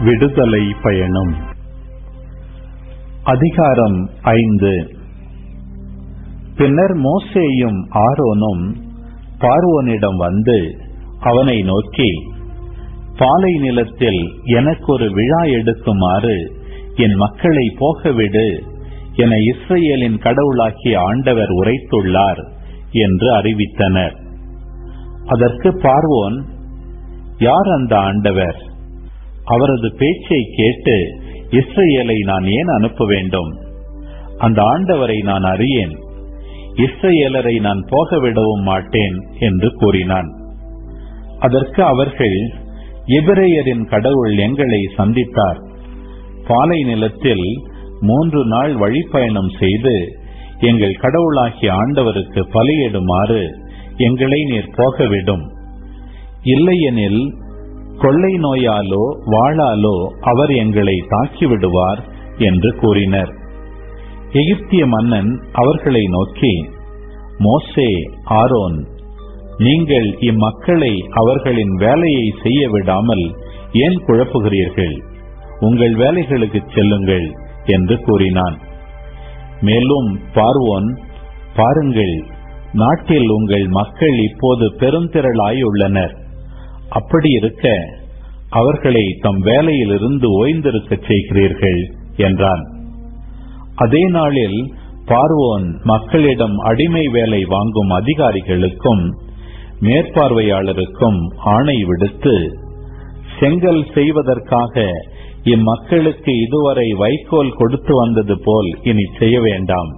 விடுதலை பயணம் அதிகாரம் ஐந்து பின்னர் மோசேயும் ஆரோனும் பார்வோனிடம் வந்து அவனை நோக்கி பாலை நிலத்தில் எனக்கு ஒரு விழா எடுக்குமாறு என் மக்களை போகவிடு என இஸ்ரேலின் கடவுளாகிய ஆண்டவர் உரைத்துள்ளார் என்று அறிவித்தனர் அதற்கு பார்வோன் யார் அந்த ஆண்டவர் அவரது பேச்சை கேட்டு இஸ்ரேலை நான் ஏன் அனுப்ப வேண்டும் அந்த ஆண்டவரை நான் அறியேன் இஸ்ரேலரை நான் போக விடவும் மாட்டேன் என்று கூறினான் அதற்கு அவர்கள் எபிரேயரின் கடவுள் எங்களை சந்தித்தார் பாலை நிலத்தில் மூன்று நாள் வழிப்பயணம் செய்து எங்கள் கடவுளாகிய ஆண்டவருக்கு பலியிடுமாறு எங்களை நீர் போகவிடும் இல்லையெனில் கொள்ளை நோயாலோ வாழாலோ அவர் எங்களை தாக்கிவிடுவார் என்று கூறினர் எகிப்திய மன்னன் அவர்களை நோக்கி மோசே ஆரோன் நீங்கள் இம்மக்களை அவர்களின் வேலையை செய்ய விடாமல் ஏன் குழப்புகிறீர்கள் உங்கள் வேலைகளுக்கு செல்லுங்கள் என்று கூறினான் மேலும் பார்வோன் பாருங்கள் நாட்டில் உங்கள் மக்கள் இப்போது பெருந்திரளாய் உள்ளனர் அப்படி இருக்க அவர்களை தம் வேலையிலிருந்து ஓய்ந்திருக்க செய்கிறீர்கள் என்றான் அதே நாளில் பார்வோன் மக்களிடம் அடிமை வேலை வாங்கும் அதிகாரிகளுக்கும் மேற்பார்வையாளருக்கும் ஆணை விடுத்து செங்கல் செய்வதற்காக இம்மக்களுக்கு இதுவரை வைக்கோல் கொடுத்து வந்தது போல் இனி செய்ய வேண்டாம்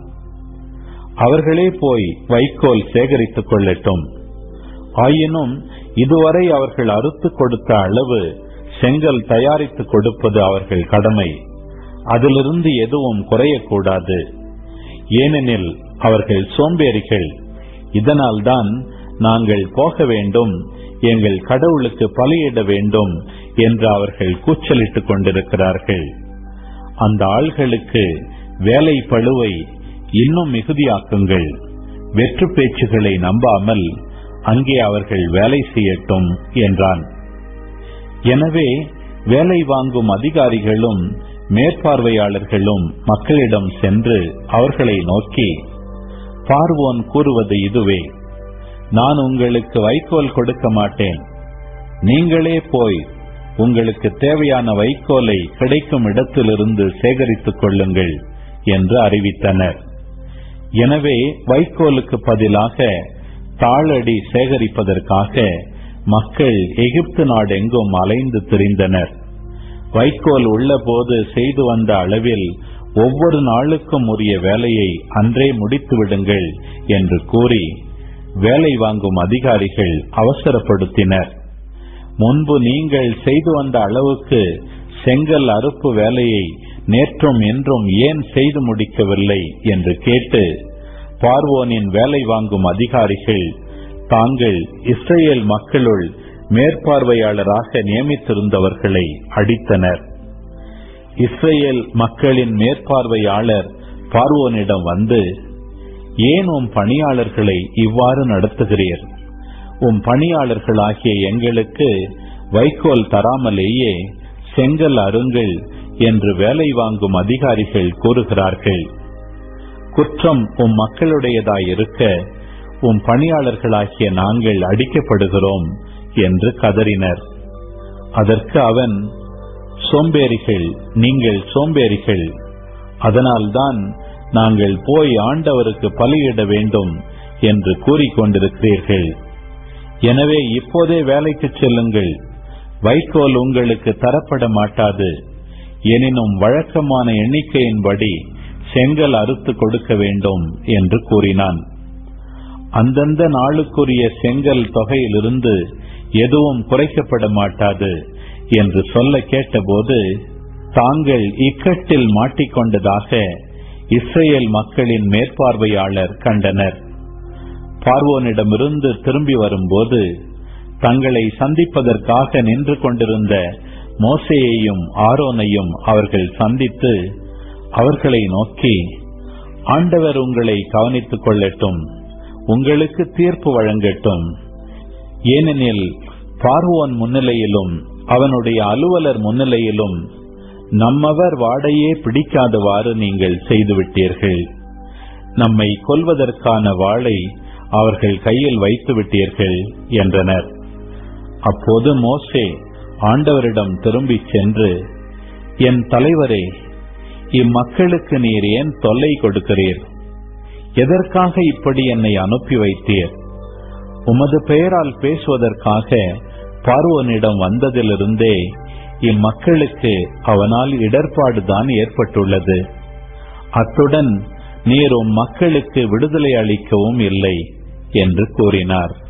அவர்களே போய் வைக்கோல் சேகரித்துக் கொள்ளட்டும் ஆயினும் இதுவரை அவர்கள் அறுத்து கொடுத்த அளவு செங்கல் தயாரித்து கொடுப்பது அவர்கள் கடமை அதிலிருந்து எதுவும் குறையக்கூடாது ஏனெனில் அவர்கள் சோம்பேறிகள் இதனால்தான் நாங்கள் போக வேண்டும் எங்கள் கடவுளுக்கு பலியிட வேண்டும் என்று அவர்கள் கூச்சலிட்டுக் கொண்டிருக்கிறார்கள் அந்த ஆள்களுக்கு வேலை பழுவை இன்னும் மிகுதியாக்குங்கள் வெற்று பேச்சுகளை நம்பாமல் அங்கே அவர்கள் வேலை செய்யட்டும் என்றான் எனவே வேலை வாங்கும் அதிகாரிகளும் மேற்பார்வையாளர்களும் மக்களிடம் சென்று அவர்களை நோக்கி பார்வோன் கூறுவது இதுவே நான் உங்களுக்கு வைக்கோல் கொடுக்க மாட்டேன் நீங்களே போய் உங்களுக்கு தேவையான வைக்கோலை கிடைக்கும் இடத்திலிருந்து சேகரித்துக் கொள்ளுங்கள் என்று அறிவித்தனர் எனவே வைக்கோலுக்கு பதிலாக தாளடி சேகரிப்பதற்காக மக்கள் எகிப்து நாடெங்கும் அலைந்து திரிந்தனர் வைக்கோல் உள்ளபோது செய்து வந்த அளவில் ஒவ்வொரு நாளுக்கும் உரிய வேலையை அன்றே முடித்து விடுங்கள் என்று கூறி வேலை வாங்கும் அதிகாரிகள் அவசரப்படுத்தினர் முன்பு நீங்கள் செய்து வந்த அளவுக்கு செங்கல் அறுப்பு வேலையை நேற்றும் என்றும் ஏன் செய்து முடிக்கவில்லை என்று கேட்டு பார்வோனின் வேலை வாங்கும் அதிகாரிகள் தாங்கள் இஸ்ரேல் மக்களுள் மேற்பார்வையாளராக நியமித்திருந்தவர்களை அடித்தனர் இஸ்ரேல் மக்களின் மேற்பார்வையாளர் பார்வோனிடம் வந்து ஏன் உம் பணியாளர்களை இவ்வாறு நடத்துகிறீர் உம் பணியாளர்களாகிய எங்களுக்கு வைக்கோல் தராமலேயே செங்கல் அருங்கள் என்று வேலை வாங்கும் அதிகாரிகள் கூறுகிறார்கள் குற்றம் உம் மக்களுடையதாயிருக்க உம் பணியாளர்களாகிய நாங்கள் அடிக்கப்படுகிறோம் என்று கதறினர் அதற்கு அவன் சோம்பேறிகள் நீங்கள் சோம்பேறிகள் அதனால்தான் நாங்கள் போய் ஆண்டவருக்கு பலியிட வேண்டும் என்று கூறிக்கொண்டிருக்கிறீர்கள் எனவே இப்போதே வேலைக்கு செல்லுங்கள் வைக்கோல் உங்களுக்கு தரப்பட மாட்டாது எனினும் வழக்கமான எண்ணிக்கையின்படி செங்கல் அறுத்து கொடுக்க வேண்டும் என்று கூறினான் அந்தந்த நாளுக்குரிய செங்கல் தொகையிலிருந்து எதுவும் குறைக்கப்பட மாட்டாது என்று சொல்ல கேட்டபோது தாங்கள் இக்கட்டில் மாட்டிக்கொண்டதாக இஸ்ரேல் மக்களின் மேற்பார்வையாளர் கண்டனர் பார்வோனிடமிருந்து திரும்பி வரும்போது தங்களை சந்திப்பதற்காக நின்று கொண்டிருந்த மோசேயையும் ஆரோனையும் அவர்கள் சந்தித்து அவர்களை நோக்கி ஆண்டவர் உங்களை கவனித்துக் கொள்ளட்டும் உங்களுக்கு தீர்ப்பு வழங்கட்டும் ஏனெனில் பார்வோன் முன்னிலையிலும் அவனுடைய அலுவலர் முன்னிலையிலும் நம்மவர் வாடையே பிடிக்காதவாறு நீங்கள் செய்துவிட்டீர்கள் நம்மை கொல்வதற்கான வாளை அவர்கள் கையில் வைத்து விட்டீர்கள் என்றனர் அப்போது மோசே ஆண்டவரிடம் திரும்பிச் சென்று என் தலைவரே இம்மக்களுக்கு நீர் ஏன் தொல்லை கொடுக்கிறீர் எதற்காக இப்படி என்னை அனுப்பி வைத்தீர் உமது பெயரால் பேசுவதற்காக பார்வோனிடம் வந்ததிலிருந்தே இம்மக்களுக்கு அவனால் இடர்பாடுதான் ஏற்பட்டுள்ளது அத்துடன் நீர் உம் மக்களுக்கு விடுதலை அளிக்கவும் இல்லை என்று கூறினார்